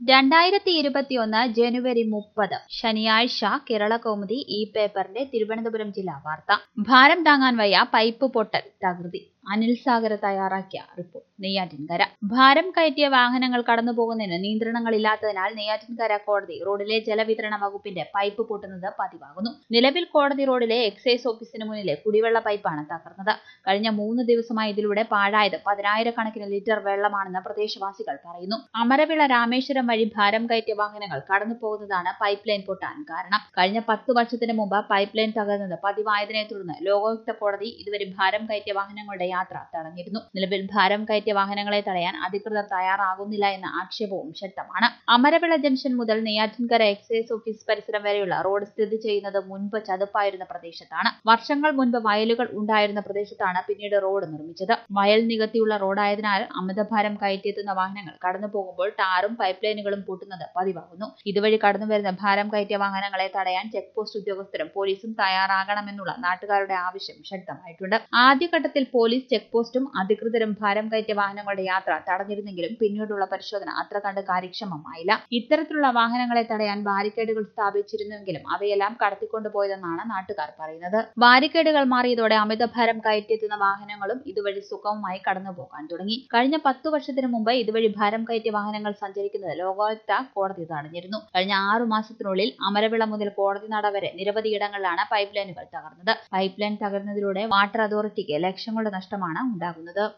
രണ്ടായിരത്തി ഇരുപത്തിയൊന്ന് ജനുവരി മുപ്പത് ശനിയാഴ്ച കേരള കൗമുദി ഈ പേപ്പറിന്റെ തിരുവനന്തപുരം ജില്ലാ വാർത്ത ഭാരം താങ്ങാൻ വയ്യ പൈപ്പ് പൊട്ടൽ തകൃതി അനിൽ സാഗർ തയ്യാറാക്കിയ റിപ്പോർട്ട് നെയ്യാറ്റിൻകര ഭാരം കയറ്റിയ വാഹനങ്ങൾ കടന്നുപോകുന്നതിന് നിയന്ത്രണങ്ങളില്ലാത്തതിനാൽ നെയ്യാറ്റിൻകര കോടതി റോഡിലെ ജലവിതരണ വകുപ്പിന്റെ പൈപ്പ് പൊട്ടുന്നത് പതിവാകുന്നു നിലവിൽ കോടതി റോഡിലെ എക്സൈസ് ഓഫീസിന് മുന്നിലെ കുടിവെള്ള പൈപ്പാണ് തകർന്നത് കഴിഞ്ഞ മൂന്ന് ദിവസമായി ഇതിലൂടെ പാഴായത് പതിനായിരക്കണക്കിന് ലിറ്റർ വെള്ളമാണെന്ന് പ്രദേശവാസികൾ പറയുന്നു അമരവിള രാമേശ്വരം വഴി ഭാരം കയറ്റിയ വാഹനങ്ങൾ കടന്നു പോകുന്നതാണ് പൈപ്പ് ലൈൻ പൊട്ടാൻ കാരണം കഴിഞ്ഞ പത്ത് വർഷത്തിന് മുമ്പ് പൈപ്പ് ലൈൻ തകർന്നത് പതിവായതിനെ തുടർന്ന് ലോകായുക്ത കോടതി ഇതുവരെ ഭാരം കയറ്റിയ വാഹനങ്ങളുടെ യാത്ര തടഞ്ഞിരുന്നു നിലവിൽ ഭാരം കയറ്റിയ വാഹനങ്ങളെ തടയാൻ അധികൃതർ തയ്യാറാകുന്നില്ല എന്ന ആക്ഷേപവും ശക്തമാണ് അമരവിള ജംഗ്ഷൻ മുതൽ നെയ്യാറ്റിൻകര എക്സൈസ് ഓഫീസ് പരിസരം വരെയുള്ള റോഡ് സ്ഥിതി ചെയ്യുന്നത് മുൻപ് ചതുപ്പായിരുന്ന പ്രദേശത്താണ് വർഷങ്ങൾ മുൻപ് വയലുകൾ ഉണ്ടായിരുന്ന പ്രദേശത്താണ് പിന്നീട് റോഡ് നിർമ്മിച്ചത് വയൽ നികത്തിയുള്ള റോഡായതിനാൽ അമിതഭാരം കയറ്റിയെത്തുന്ന വാഹനങ്ങൾ കടന്നു പോകുമ്പോൾ ടാറും പൈപ്പ് ലൈനുകളും പൂട്ടുന്നത് പതിവാകുന്നു ഇതുവഴി കടന്നുവരുന്ന ഭാരം കയറ്റിയ വാഹനങ്ങളെ തടയാൻ ചെക്ക് പോസ്റ്റ് ഉദ്യോഗസ്ഥരും പോലീസും തയ്യാറാകണമെന്നുള്ള നാട്ടുകാരുടെ ആവശ്യം ശക്തമായിട്ടുണ്ട് ആദ്യഘട്ടത്തിൽ പോലീസ് ചെക്ക് പോസ്റ്റും അധികൃതരും ഭാരം കയറ്റിയ വാഹനങ്ങളുടെ യാത്ര തടഞ്ഞിരുന്നെങ്കിലും പിന്നീടുള്ള പരിശോധന അത്ര കണ്ട് കാര്യക്ഷമമായില്ല ഇത്തരത്തിലുള്ള വാഹനങ്ങളെ തടയാൻ ബാരിക്കേഡുകൾ സ്ഥാപിച്ചിരുന്നെങ്കിലും അവയെല്ലാം കടത്തിക്കൊണ്ടുപോയതെന്നാണ് നാട്ടുകാർ പറയുന്നത് ബാരിക്കേഡുകൾ മാറിയതോടെ അമിതഭാരം കയറ്റിയെത്തുന്ന വാഹനങ്ങളും ഇതുവഴി സുഗമമായി കടന്നുപോകാൻ തുടങ്ങി കഴിഞ്ഞ പത്തു വർഷത്തിന് മുമ്പ് ഇതുവഴി ഭാരം കയറ്റിയ വാഹനങ്ങൾ സഞ്ചരിക്കുന്നത് ലോകായുക്ത കോടതി തടഞ്ഞിരുന്നു കഴിഞ്ഞ ആറു മാസത്തിനുള്ളിൽ അമരവിള മുതൽ കോടതി നട വരെ നിരവധിയിടങ്ങളിലാണ് പൈപ്പ് ലൈനുകൾ തകർന്നത് പൈപ്പ് ലൈൻ തകർന്നതിലൂടെ വാട്ടർ അതോറിറ്റിക്ക് ലക്ഷങ്ങളുടെ നഷ്ടമാണ് ഉണ്ടാകുന്നത്